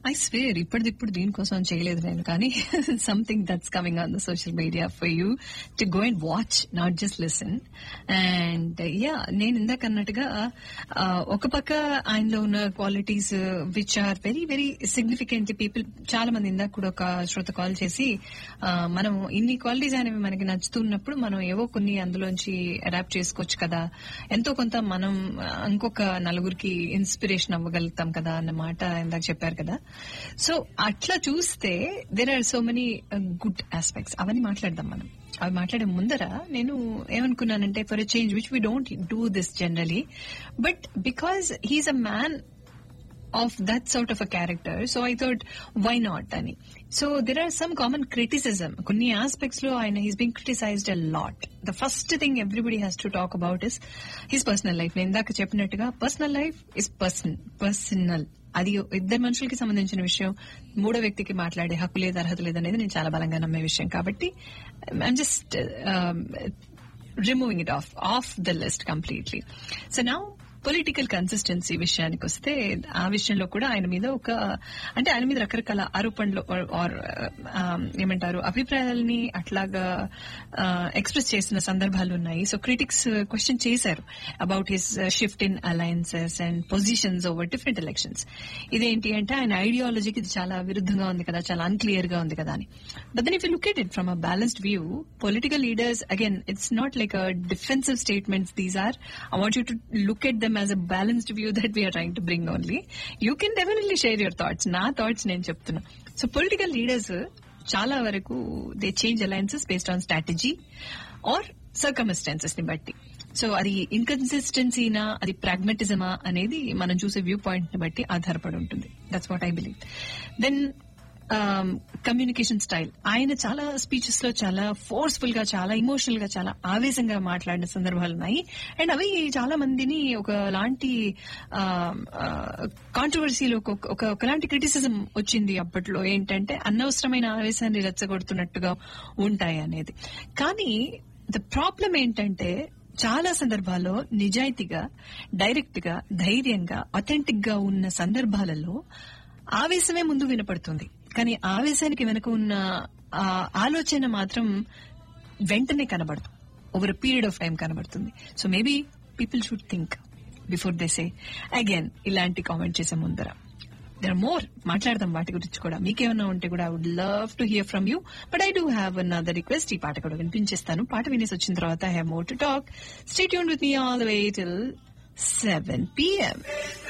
I swear ఇప్పటిదిప్పుడు దీనికోసం చేయలేదు నేను కానీ something that's coming on the social media for you to go and watch not just listen and yeah నేను ఇందాక అన్నట్టుగా ఆ, ఒక పక్క ఆయనలో ఉన్న qualities which are very very significant people చాలా మంది ఇందాక కూడా ఒక శ్రోత కాల్ చేసి ఆ, మనం ఇన్ని క్వాలిటీస్ అనేవి మనకి నచ్చుతున్నప్పుడు మనం ఏవో కొన్ని అందులోంచి అడాప్ట్ చేసుకోవచ్చు కదా ఎంతో కొంత మనం ఆ, ఇంకొక నలుగురికి ఇన్స్పిరేషన్ అవ్వగలుగుతాం కదా అన్నమాట ఇందాక చెప్పారు కదా సో అట్లా చూస్తే there are so many good aspects అవన్నీ మాట్లాడదాం మనం అవి మాట్లాడే ముందర నేను ఏమనుకున్నానంటే for a change which we don't do this generally but because he's a man of that sort of a character. So I thought, why not, Dani? So there are some common criticism. కొన్ని aspects లో ఆయన he's being criticized a lot. The first thing everybody has to talk about is his personal life. నేను ఇందాక చెప్పినట్టుగా personal life is person personal అది ఇద్దరు మనుషులకి సంబంధించిన విషయం మూడో వ్యక్తికి మాట్లాడే హక్కు లేదు అర్హత లేదు అనేది నేను చాలా బలంగా నమ్మే విషయం కాబట్టి I'm just removing it off off the list completely so నా పొలిటికల్ కన్సిస్టెన్సీ విషయానికి వస్తే ఆ విషయంలో కూడా ఆయన మీద ఒక అంటే ఆయన మీద రకరకాల ఆరోపణలు ఆర్ ఏమంటారు అభిప్రాయాలని అట్లాగా ఎక్స్ప్రెస్ చేసిన సందర్భాలు ఉన్నాయి సో క్రిటిక్స్ క్వశ్చన్ చేశారు about his shift in alliances and positions over different elections ఇదేంటి అంటే ఆయన ఐడియాలజీకి ఇది చాలా విరుద్ధంగా ఉంది కదా చాలా అన్క్లియర్ గా ఉంది కదా అని but then if you look at it from a balanced view political leaders again it's not like a defensive statements these are I want you to look at them as a balanced view that we're trying to bring only you can definitely share your thoughts నా thoughts నేను చెప్తున్నా so political leaders చాలా వరకు they change alliances based on strategy or circumstances ని బట్టి so అది ఇన్కన్సిస్టెన్సీనా అది ప్రాగ్మటిజమా అనేది మనం చూసే వ్యూ పాయింట్ ని బట్టి ఆధారపడి ఉంటుంది that's what I believe then communication style ఆయన చాలా స్పీచెస్ లో చాలా ఫోర్స్ఫుల్ గా చాలా ఇమోషనల్ గా చాలా ఆవేశంగా మాట్లాడిన సందర్భాలు ఉన్నాయి అండ్ అవి చాలా మందిని ఒకలాంటి కాంట్రవర్సీలో ఒక ఒకలాంటి క్రిటిసిజం వచ్చింది అప్పట్లో ఏంటంటే అనవసరమైన ఆవేశాన్ని రెచ్చగొడుతున్నట్టుగా ఉంటాయి అనేది కానీ ద ప్రాబ్లం ఏంటంటే చాలా సందర్భాల్లో నిజాయితీగా డైరెక్ట్ గా ధైర్యంగా అథెంటిక్ గా ఉన్న సందర్భాలలో ఆవేశమే ముందు వినపడుతుంది కానీ ఆవేశానికి వెనుక ఉన్న ఆ ఆలోచన మాత్రం వెంటనే కనబడదు ఓవర్ పీరియడ్ ఆఫ్ టైం కనబడుతుంది so maybe people should think before they say again ఇలాంటి కామెంట్ చేసే ముందర దర్ మోర్ మాట్లాడదాం వాటి గురించి కూడా మీకేమన్నా ఉంటే కూడా I would love to hear from you but I do have another request ఈ పాట కూడా వినిపించేస్తాను పాట వినేసి వచ్చిన తర్వాత I have more to talk stay యూన్ with me all way till seven PM